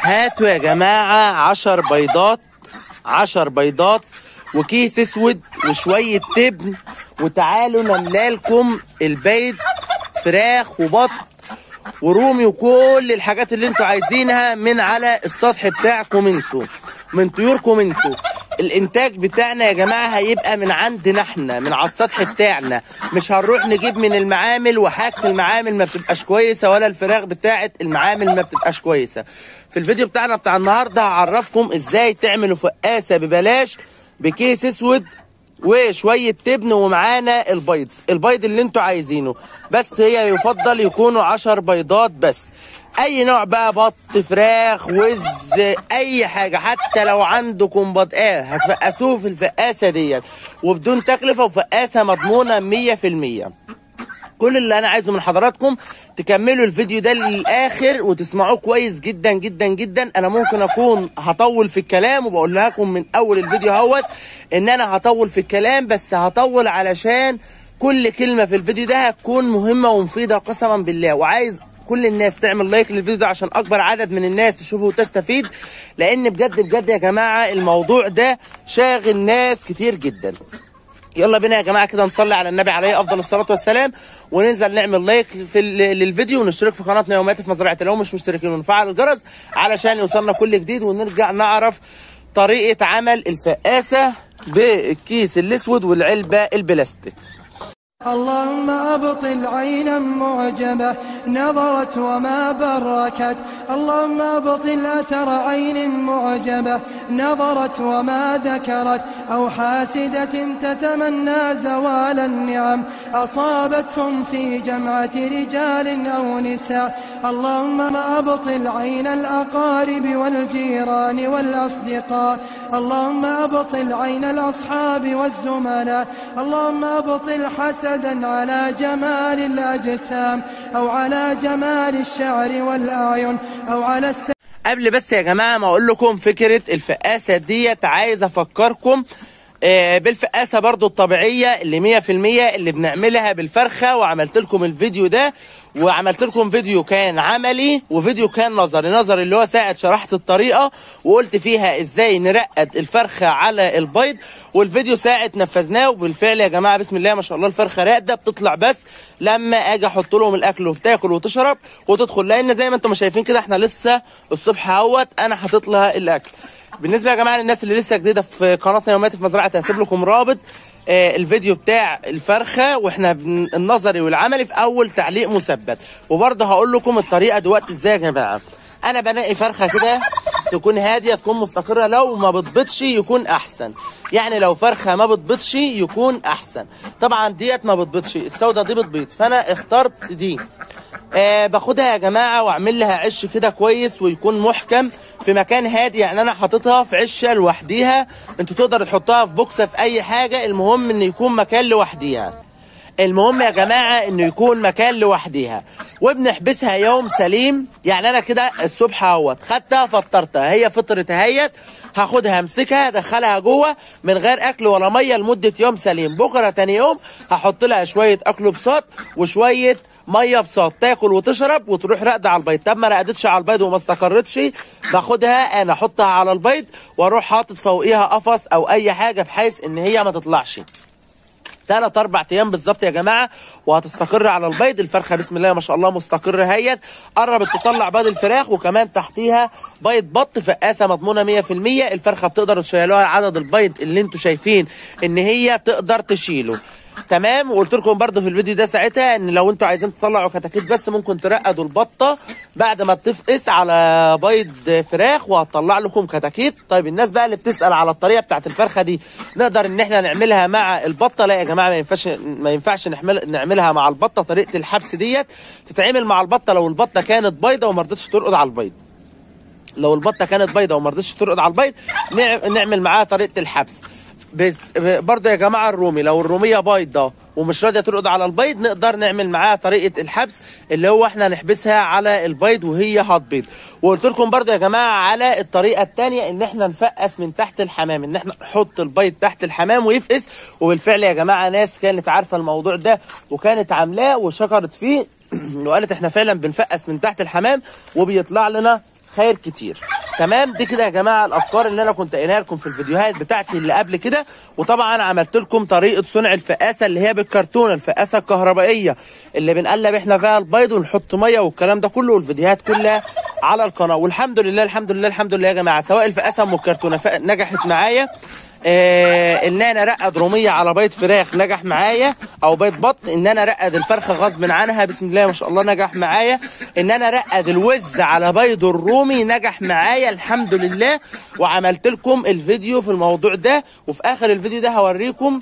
هاتوا يا جماعة عشر بيضات عشر بيضات وكيس اسود وشوية تبن وتعالوا نملالكم البيض فراخ وبط ورومي وكل الحاجات اللي انتوا عايزينها من على السطح بتاعكم انتوا من طيوركم انتوا الانتاج بتاعنا يا جماعه هيبقى من عندنا احنا من على السطح بتاعنا مش هنروح نجيب من المعامل وحاجه المعامل ما بتبقاش كويسه ولا الفراخ بتاعه المعامل ما بتبقاش كويسه في الفيديو بتاعنا بتاع النهارده هعرفكم ازاي تعملوا فقاسه ببلاش بكيس اسود وشويه تبن ومعانا البيض البيض اللي انتوا عايزينه بس هي يفضل يكونوا عشر بيضات بس اي نوع بقى بط فراخ وز اي حاجه حتى لو عندكم بطاقه هتفقسوه في الفقاسه ديت وبدون تكلفه وفقاسه مضمونه 100% كل اللي انا عايزه من حضراتكم تكملوا الفيديو ده للاخر وتسمعوه كويس جدا جدا جدا انا ممكن اكون هطول في الكلام وبقول لكم من اول الفيديو اهوت ان انا هطول في الكلام بس هطول علشان كل كلمه في الفيديو ده هتكون مهمه ومفيده قسما بالله وعايز كل الناس تعمل لايك للفيديو ده عشان اكبر عدد من الناس تشوفه وتستفيد لان بجد بجد يا جماعه الموضوع ده شاغل ناس كتير جدا يلا بينا يا جماعه كده نصلي على النبي عليه افضل الصلاه والسلام وننزل نعمل لايك في للفيديو ونشترك في قناتنا يوميات في مزرعه لو مش مشتركين ونفعل الجرس علشان يوصلنا كل جديد ونرجع نعرف طريقه عمل الفقاسه بالكيس الاسود والعلبه البلاستيك اللهم أبطل عينا معجبة نظرت وما بركت اللهم أبطل أثر عين معجبة نظرت وما ذكرت أو حاسدة تتمنى زوال النعم أصابتهم في جمعة رجال أو نساء اللهم أبطل عين الأقارب والجيران والأصدقاء اللهم أبطل عين الأصحاب والزملاء اللهم أبطل حسد حسدا على جمال الأجسام أو على جمال الشعر والأعين أو على الس... قبل بس يا جماعه ما اقول لكم فكره الفقاسه ديت عايز افكركم آه، بالفقاسه برضو الطبيعيه اللي 100% اللي بنعملها بالفرخه وعملت لكم الفيديو ده وعملت لكم فيديو كان عملي وفيديو كان نظري نظري اللي هو ساعه شرحت الطريقه وقلت فيها ازاي نرقد الفرخه على البيض والفيديو ساعه نفذناه وبالفعل يا جماعه بسم الله ما شاء الله الفرخه راقده بتطلع بس لما اجي احط لهم الاكل وبتاكل وتشرب وتدخل لان زي ما انتم شايفين كده احنا لسه الصبح اهوت انا حاطط لها الاكل بالنسبه يا جماعه للناس اللي لسه جديده في قناتنا يوميات في مزرعه هسيب لكم رابط آه، الفيديو بتاع الفرخه واحنا بن- النظري والعملي في اول تعليق مثبت وبرضه هقول لكم الطريقه دلوقتي ازاي يا جماعه انا بنقي فرخه كده تكون هاديه تكون مستقره لو ما بتبيضش يكون احسن يعني لو فرخه ما بتبيضش يكون احسن طبعا ديت ما بتبيضش السودا دي بتبيض فانا اخترت دي آه باخدها يا جماعه واعمل لها عش كده كويس ويكون محكم في مكان هادي يعني انا حاططها في عشه لوحديها انتوا تقدروا تحطوها في بوكسه في اي حاجه المهم ان يكون مكان لوحديها المهم يا جماعه انه يكون مكان لوحديها وبنحبسها يوم سليم يعني انا كده الصبح اهوت خدتها فطرتها هي فطرت اهيت هاخدها امسكها ادخلها جوه من غير اكل ولا ميه لمده يوم سليم بكره تاني يوم هحط لها شويه اكل بساط وشويه ميه بساط تاكل وتشرب وتروح راقده على البيض طب ما رقدتش على البيض وما استقرتش باخدها انا احطها على البيض واروح حاطط فوقيها قفص او اي حاجه بحيث ان هي ما تطلعش ثلاث اربع ايام بالظبط يا جماعه وهتستقر على البيض الفرخه بسم الله ما شاء الله مستقره هيت قربت تطلع بيض الفراخ وكمان تحتيها بيض بط فقاسه مضمونه 100% الفرخه بتقدر تشيلوها عدد البيض اللي انتوا شايفين ان هي تقدر تشيله تمام وقلت لكم برضه في الفيديو ده ساعتها ان لو انتوا عايزين تطلعوا كتاكيت بس ممكن ترقدوا البطه بعد ما تفقس على بيض فراخ وهتطلع لكم كتاكيت طيب الناس بقى اللي بتسال على الطريقه بتاعت الفرخه دي نقدر ان احنا نعملها مع البطه لا يا جماعه ما ينفعش ما ينفعش نحمل نعملها مع البطه طريقه الحبس ديت تتعمل مع البطه لو البطه كانت بيضه وما رضتش ترقد على البيض لو البطه كانت بيضه وما رضتش ترقد على البيض نع- نعمل معاها طريقه الحبس بس- ب- برضه يا جماعه الرومي لو الروميه بيضه ومش راضيه ترقد على البيض نقدر نعمل معاها طريقه الحبس اللي هو احنا نحبسها على البيض وهي هتبيض وقلت لكم برضه يا جماعه على الطريقه الثانيه ان احنا نفقس من تحت الحمام ان احنا نحط البيض تحت الحمام ويفقس وبالفعل يا جماعه ناس كانت عارفه الموضوع ده وكانت عاملاه وشكرت فيه وقالت احنا فعلا بنفقس من تحت الحمام وبيطلع لنا خير كتير تمام دي كده يا جماعه الافكار اللي انا كنت قايلها لكم في الفيديوهات بتاعتي اللي قبل كده وطبعا عملت لكم طريقه صنع الفقاسه اللي هي بالكرتونه الفقاسه الكهربائيه اللي بنقلب احنا فيها البيض ونحط ميه والكلام ده كله والفيديوهات كلها على القناه والحمد لله الحمد لله الحمد لله يا جماعه سواء الفقاسه ام الكرتونه ف- نجحت معايا آه ان انا رقد روميه على بيض فراخ نجح معايا او بيض بط ان انا رقد الفرخه غصب عنها بسم الله ما شاء الله نجح معايا ان انا رقد الوز على بيض الرومي نجح معايا الحمد لله وعملت لكم الفيديو في الموضوع ده وفي اخر الفيديو ده هوريكم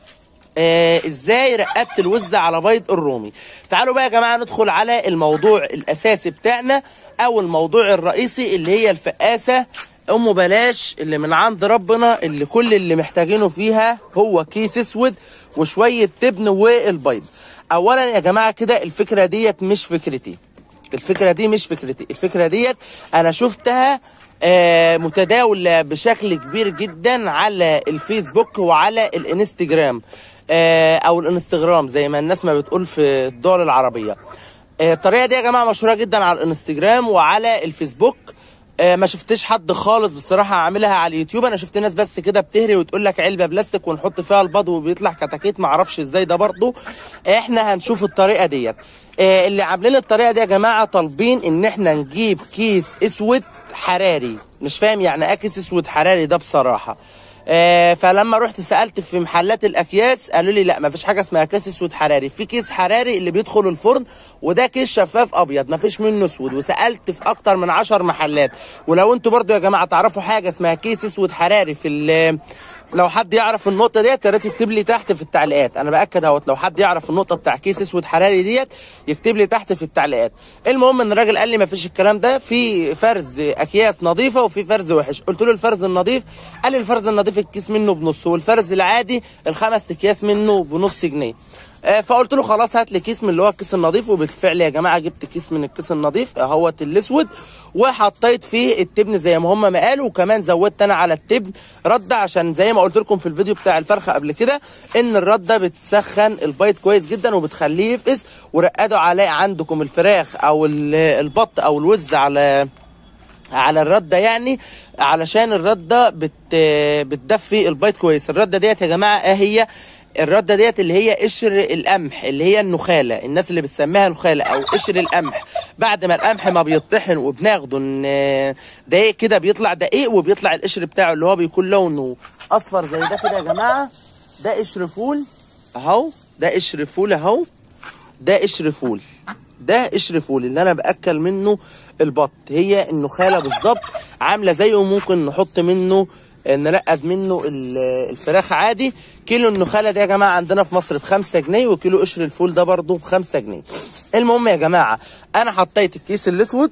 آه ازاي رقبت الوز على بيض الرومي تعالوا بقى يا جماعه ندخل على الموضوع الاساسي بتاعنا او الموضوع الرئيسي اللي هي الفقاسه ام بلاش اللي من عند ربنا اللي كل اللي محتاجينه فيها هو كيس اسود وشويه تبن والبيض اولا يا جماعه كده الفكره ديت مش فكرتي الفكره دي مش فكرتي الفكره ديت انا شفتها آه، متداولة بشكل كبير جدا على الفيسبوك وعلى الانستجرام آه، او الانستغرام زي ما الناس ما بتقول في الدول العربية آه، الطريقة دي يا جماعة مشهورة جدا على الانستجرام وعلى الفيسبوك آه، ما شفتش حد خالص بصراحة عاملها على اليوتيوب انا شفت ناس بس كده بتهري وتقول لك علبة بلاستيك ونحط فيها البيض وبيطلع كتاكيت ما اعرفش ازاي ده برضو احنا هنشوف الطريقة ديت آه، اللي عاملين الطريقة دي يا جماعة طالبين ان احنا نجيب كيس اسود حراري مش فاهم يعني ايه كيس اسود حراري ده بصراحة آه، فلما رحت سالت في محلات الاكياس قالوا لي لا مفيش حاجه اسمها كيس اسود حراري في كيس حراري اللي بيدخل الفرن وده كيس شفاف ابيض مفيش منه اسود وسالت في اكتر من عشر محلات ولو انتوا برضو يا جماعه تعرفوا حاجه اسمها كيس اسود حراري في ال- لو حد يعرف النقطه ديت يا ريت يكتب لي تحت في التعليقات انا باكد اهوت لو حد يعرف النقطه بتاع كيس اسود حراري ديت يكتب لي تحت في التعليقات المهم ان الراجل قال لي مفيش الكلام ده في فرز اكياس نظيفه وفي فرز وحش قلت له الفرز النظيف قال لي الفرز النظيف الكيس منه بنص والفرز العادي الخمس اكياس منه بنص جنيه آه، فقلت له خلاص هات لي كيس من اللي هو الكيس النظيف وبالفعل يا جماعه جبت كيس من الكيس النظيف اهوت الاسود وحطيت فيه التبن زي ما هم ما قالوا وكمان زودت انا على التبن رده عشان زي ما قلت لكم في الفيديو بتاع الفرخه قبل كده ان الرده بتسخن البيض كويس جدا وبتخليه يفقس ورقدوا عليه عندكم الفراخ او ال- البط او الوز على على الرده يعني علشان الرده بت بتدفي البيض كويس الرده ديت يا جماعه ايه هي الرده ديت اللي هي قشر القمح اللي هي النخاله الناس اللي بتسميها نخاله او قشر القمح بعد ما القمح ما بيطحن وبناخده إن دقيق كده بيطلع دقيق وبيطلع القشر بتاعه اللي هو بيكون لونه اصفر زي ده كده يا جماعه ده قشر فول اهو ده قشر فول اهو ده قشر فول ده قشر فول اللي انا باكل منه البط هي النخاله بالظبط عامله زيه ممكن نحط منه نرقد منه ال- الفراخ عادي كيلو النخاله ده يا جماعه عندنا في مصر بخمسة جنيه وكيلو قشر الفول ده برضه بخمسة جنيه المهم يا جماعه انا حطيت الكيس الاسود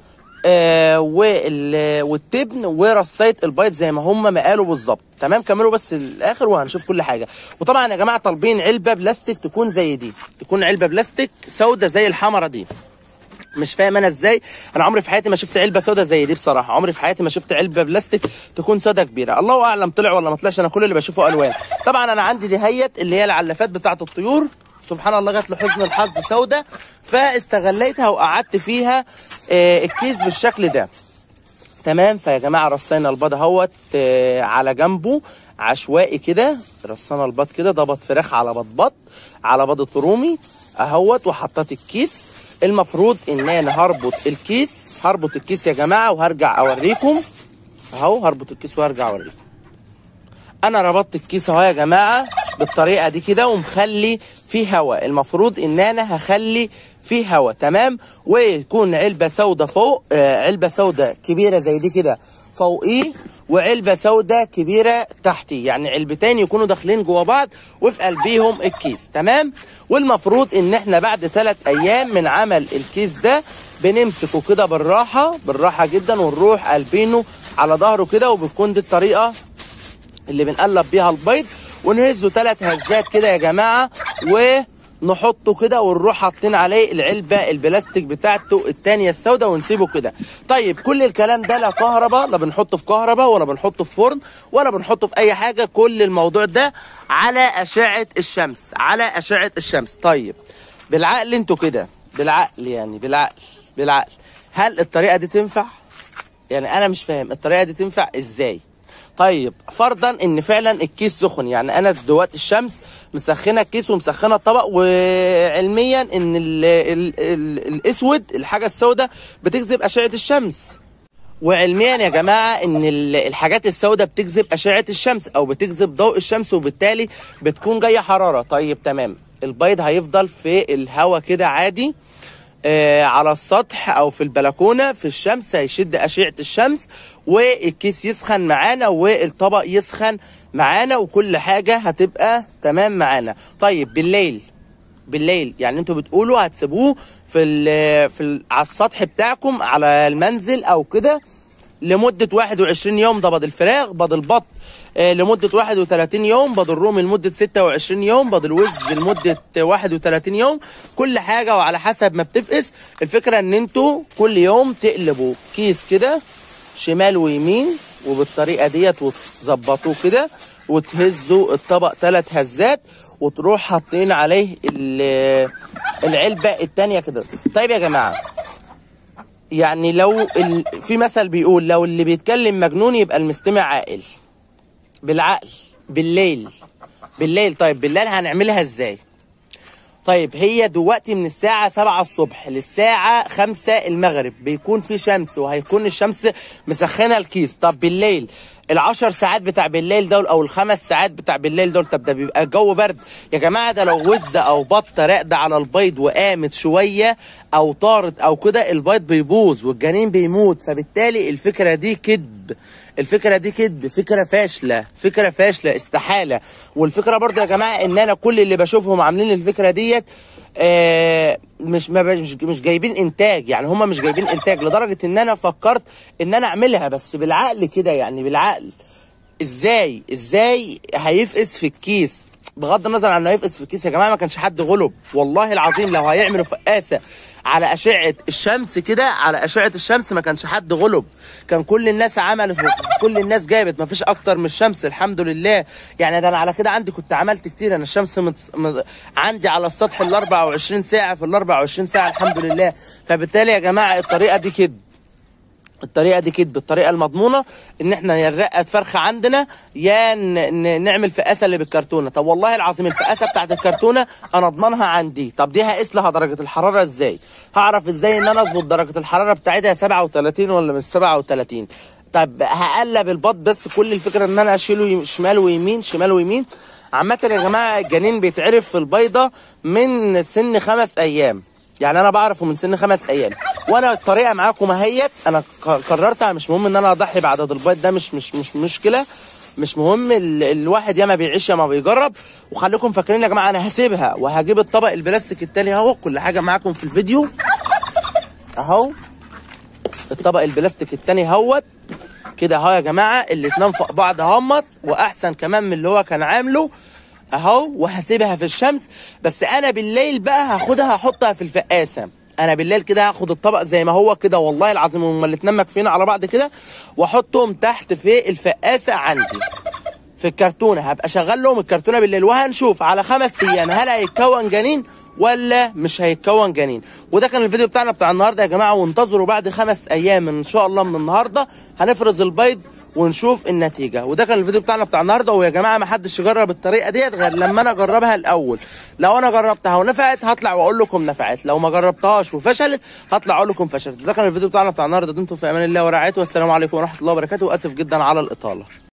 آه وال- والتبن ورصيت البيض زي ما هم ما قالوا بالظبط تمام كملوا بس الاخر وهنشوف كل حاجه وطبعا يا جماعه طالبين علبه بلاستيك تكون زي دي تكون علبه بلاستيك سودة زي الحمرة دي مش فاهم انا ازاي انا عمري في حياتي ما شفت علبه سودا زي دي بصراحه عمري في حياتي ما شفت علبه بلاستيك تكون سودا كبيره الله اعلم طلع ولا ما طلعش انا كل اللي بشوفه الوان طبعا انا عندي دهيت اللي هي العلافات بتاعه الطيور سبحان الله جت لحسن الحظ سودا فاستغليتها وقعدت فيها آه، الكيس بالشكل ده تمام فيا جماعه رصينا البيض اهوت آه، على جنبه عشوائي كده رصينا البيض كده ده بيض فراخ على بيض بط على بيضة رومي اهوت وحطيت الكيس المفروض ان انا هربط الكيس هربط الكيس يا جماعه وهرجع اوريكم اهو هربط الكيس وهرجع اوريكم انا ربطت الكيس اهو يا جماعه بالطريقه دي كده ومخلي فيه هواء المفروض ان انا هخلي فيه هواء تمام ويكون علبه سودة فوق آه علبه سودة كبيره زي دي كده فوقيه وعلبه سودة كبيره تحتي يعني علبتين يكونوا داخلين جوا بعض وفي قلبيهم الكيس تمام والمفروض ان احنا بعد ثلاث ايام من عمل الكيس ده بنمسكه كده بالراحه بالراحه جدا ونروح قلبينه على ظهره كده وبتكون دي الطريقه اللي بنقلب بيها البيض ونهزه ثلاث هزات كده يا جماعه ونحطه كده ونروح حاطين عليه العلبه البلاستيك بتاعته التانية السوداء ونسيبه كده طيب كل الكلام ده لا كهرباء لا بنحطه في كهرباء ولا بنحطه في فرن ولا بنحطه في اي حاجه كل الموضوع ده على اشعه الشمس على اشعه الشمس طيب بالعقل انتوا كده بالعقل يعني بالعقل بالعقل هل الطريقه دي تنفع يعني انا مش فاهم الطريقه دي تنفع ازاي طيب فرضا ان فعلا الكيس سخن يعني انا دلوقتي الشمس مسخنه الكيس ومسخنه الطبق وعلميا ان ال ال ال الاسود الحاجه السوداء بتجذب اشعه الشمس وعلميا يا جماعه ان ال- الحاجات السوداء بتجذب اشعه الشمس او بتجذب ضوء الشمس وبالتالي بتكون جايه حراره طيب تمام البيض هيفضل في الهواء كده عادي آه، على السطح او في البلكونه في الشمس هيشد اشعه الشمس والكيس يسخن معانا والطبق يسخن معانا وكل حاجه هتبقى تمام معانا طيب بالليل بالليل يعني انتوا بتقولوا هتسيبوه في ال في ال على السطح بتاعكم على المنزل او كده لمدة 21 يوم ده بيض الفراخ بيض البط آه، لمدة 31 يوم بيض الرومي لمدة 26 يوم بيض الوز لمدة 31 يوم كل حاجة وعلى حسب ما بتفقس الفكرة ان انتوا كل يوم تقلبوا كيس كده شمال ويمين وبالطريقة ديت وتظبطوه كده وتهزوا الطبق ثلاث هزات وتروح حاطين عليه ال- العلبة التانية كده طيب يا جماعة يعني لو ال... في مثل بيقول لو اللي بيتكلم مجنون يبقى المستمع عاقل بالعقل بالليل بالليل طيب بالليل هنعملها ازاي طيب هي دلوقتي من الساعة 7 الصبح للساعة 5 المغرب بيكون في شمس وهيكون الشمس مسخنة الكيس طب بالليل العشر ساعات بتاع بالليل دول او الخمس ساعات بتاع بالليل دول طب ده بيبقى الجو برد يا جماعة ده لو وزة او بطة راقدة على البيض وقامت شوية او طارت او كده البيض بيبوظ والجنين بيموت فبالتالي الفكرة دي كذب الفكرة دي كذب فكرة فاشلة فكرة فاشلة استحالة والفكرة برضه يا جماعة ان انا كل اللي بشوفهم عاملين الفكرة ديت آه مش ما مش, مش جايبين انتاج يعني هم مش جايبين انتاج لدرجة ان انا فكرت ان انا اعملها بس بالعقل كده يعني بالعقل ازاي ازاي هيفقس في الكيس بغض النظر عن انه هيفقس في الكيس يا جماعه ما كانش حد غلب والله العظيم لو هيعملوا فقاسه على اشعه الشمس كده على اشعه الشمس ما كانش حد غلب كان كل الناس عملت كل الناس جابت ما فيش اكتر من الشمس الحمد لله يعني ده انا على كده عندي كنت عملت كتير انا الشمس مت... مت... عندي على السطح ال 24 ساعه في ال 24 ساعه الحمد لله فبالتالي يا جماعه الطريقه دي كده الطريقه دي كده الطريقه المضمونه ان احنا يا نرقد فرخه عندنا يا ن- ن- نعمل فقاسه اللي بالكرتونه طب والله العظيم الفقاسه بتاعت الكرتونه انا اضمنها عندي طب دي هقيس لها درجه الحراره ازاي هعرف ازاي ان انا اظبط درجه الحراره بتاعتها 37 ولا مش 37 طب هقلب البط بس كل الفكره ان انا اشيله يم- شمال ويمين شمال ويمين عامة يا جماعة الجنين بيتعرف في البيضة من سن خمس أيام يعني انا بعرفه من سن خمس ايام وانا الطريقه معاكم اهيت انا ق- قررتها مش مهم ان انا اضحي بعدد البيض ده مش مش مش مشكله مش مهم ال- الواحد يا ما بيعيش يا ما بيجرب وخليكم فاكرين يا جماعه انا هسيبها وهجيب الطبق البلاستيك التاني اهو كل حاجه معاكم في الفيديو اهو الطبق البلاستيك التاني اهوت كده اهو يا جماعه الاتنين فوق بعض اهمت واحسن كمان من اللي هو كان عامله اهو وهسيبها في الشمس بس انا بالليل بقى هاخدها هحطها في الفقاسه انا بالليل كده هاخد الطبق زي ما هو كده والله العظيم هما الاتنين مكفيين على بعض كده واحطهم تحت في الفقاسه عندي في الكرتونه هبقى شغال لهم الكرتونه بالليل وهنشوف على خمس ايام هل هيتكون جنين ولا مش هيتكون جنين وده كان الفيديو بتاعنا بتاع النهارده يا جماعه وانتظروا بعد خمس ايام ان شاء الله من النهارده هنفرز البيض ونشوف النتيجه وده كان الفيديو بتاعنا بتاع النهارده ويا جماعه ما حدش يجرب الطريقه ديت غير لما انا اجربها الاول لو انا جربتها ونفعت هطلع واقول لكم نفعت لو ما جربتهاش وفشلت هطلع اقول لكم فشلت ده كان الفيديو بتاعنا بتاع النهارده دمتم في امان الله ورعايته والسلام عليكم ورحمه الله وبركاته واسف جدا على الاطاله